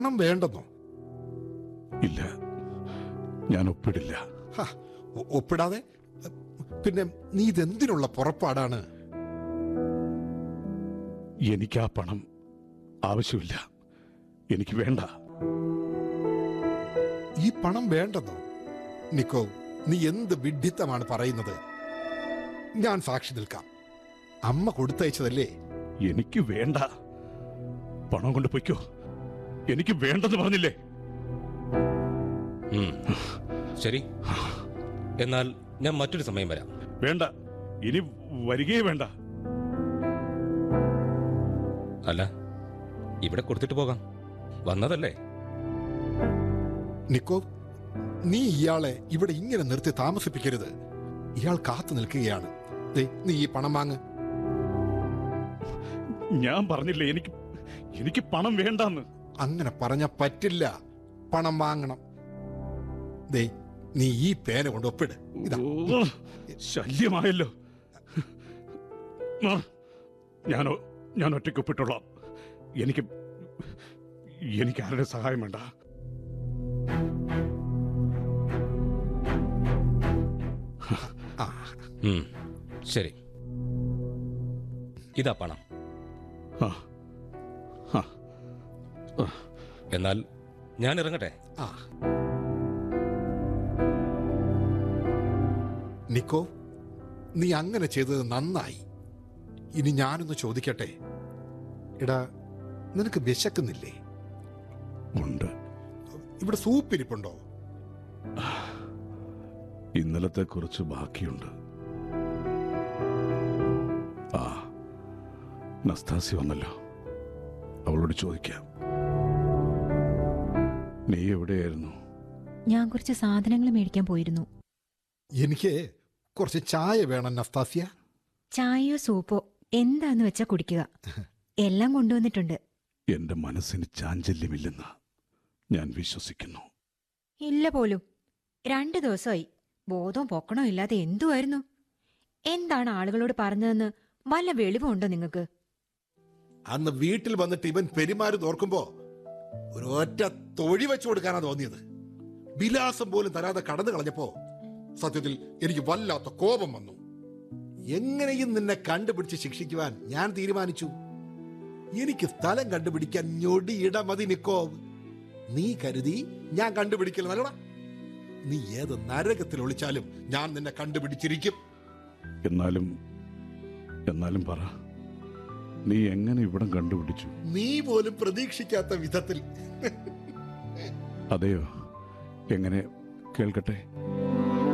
പണം വേണ്ടെന്നോ ഇല്ല ഞാൻ ഒപ്പിടില്ല ഹ, ഒ- ഒപ്പിടാതെ പിന്നെ നീ ഇതെന്തിനുള്ള പുറപ്പാടാണ് എനിക്ക് ആ പണം ആവശ്യമില്ല എനിക്ക് വേണ്ട ഈ പണം വേണ്ടെന്നോ നിക്കോ നീ എന്ത് വിഡ്ഢിത്തമാണ് പറയുന്നത് ഞാൻ സാക്ഷി നിൽക്കാം അമ്മ കൊടുത്തയച്ചതല്ലേ എനിക്ക് വേണ്ട പണം കൊണ്ട് പൊയ്ക്കോ എനിക്ക് വേണ്ടെന്ന് പറഞ്ഞില്ലേ ഉം. ശരി എന്നാൽ ഞാൻ മറ്റൊരു സമയം വരാം വേണ്ട ഇനി വരികയേ വേണ്ട അല്ല ഇവിടെ കൊടുത്തിട്ട് പോകാം വന്നതല്ലേ നിക്കോ നീ ഇയാളെ ഇവിടെ ഇങ്ങനെ നിർത്തി താമസിപ്പിക്കരുത് ഇയാൾ കാത്തു നിൽക്കുകയാണ് ദേ, നീ ഈ പണം വാങ്ങ് ഞാൻ പറഞ്ഞില്ലേ എനിക്ക് എനിക്ക് പണം വേണ്ടെന്ന് അങ്ങനെ പറഞ്ഞ പറ്റില്ല പണം വാങ്ങണം ദേ നീ ഈ പേന കൊണ്ട് ഒപ്പിട് ഇതാ ഓ, ശല്യമായല്ലോ ആ, ഞാനോ ഞാൻ ഒറ്റയ്ക്ക് ഒപ്പിട്ടോളാം എനിക്ക് എനിക്ക് ആരുടെ സഹായം വേണ്ട ആ ഉം. ശരി ഇതാ പണം ആ, ആ, എന്നാൽ ഞാൻ ഇറങ്ങട്ടെ ആ നിക്കോ നീ അങ്ങനെ ചെയ്തത് നന്നായി ഇനി ഞാനൊന്ന് ചോദിക്കട്ടെ എടാ നിനക്ക് വിശക്കുന്നില്ലേ ഉണ്ട് ഇവിടെ സൂപ്പിരിപ്പുണ്ടോ ഇന്നലത്തെ കുറച്ച് ബാക്കിയുണ്ട് ആ നസ്താസി വന്നല്ലോ അവളോട് ചോദിക്കാം നീ എവിടെയായിരുന്നു ഞാൻ കുറച്ച് സാധനങ്ങൾ മേടിക്കാൻ പോയിരുന്നു എനിക്ക് കുറച്ച് ചായ വേണം നസ്താസിയ ചായയോ സൂപ്പോ എന്താന്ന് വെച്ചാ കുടിക്കുക എല്ലാം കൊണ്ടുവന്നിട്ടുണ്ട് എന്റെ മനസ്സിന് ചാഞ്ചല്യമില്ലെന്ന് ഞാൻ വിശ്വസിക്കുന്നു ഇല്ല പോലും രണ്ടു ദിവസമായി ബോധവും പൊക്കണോ ഇല്ലാതെ എന്തുവായിരുന്നു എന്താണ് ആളുകളോട് പറഞ്ഞതെന്ന് വല്ല വെളിവുണ്ടോ നിങ്ങൾക്ക് അന്ന് വീട്ടിൽ വന്നിട്ട് ഇവൻ പെരുമാറി ഓർക്കുമ്പോ ഒരു ഒറ്റ തൊഴി വെച്ചു കൊടുക്കാനാ തോന്നിയത് വിലാസം പോലും തരാതെ കടന്നു കളഞ്ഞപ്പോ സത്യത്തിൽ എനിക്ക് വല്ലാത്ത കോപം വന്നു എങ്ങനെയും നിന്നെ കണ്ടുപിടിച്ച് ശിക്ഷിക്കുവാൻ ഞാൻ തീരുമാനിച്ചു എനിക്ക് സ്ഥലം കണ്ടുപിടിക്കാൻ ഞൊടിയിട മതി നിക്കോ നീ കരുതി ഞാൻ കണ്ടുപിടിക്കില്ല നല്ലടാ നീ ഏത് നരകത്തിൽ ഒളിച്ചാലും ഞാൻ നിന്നെ കണ്ടുപിടിച്ചിരിക്കും എന്നാലും എന്നാലും പറ നീ എങ്ങനെ ഇവിടം കണ്ടുപിടിച്ചു നീ പോലും പ്രതീക്ഷിക്കാത്ത വിധത്തിൽ അതെയോ എങ്ങനെ കേൾക്കട്ടെ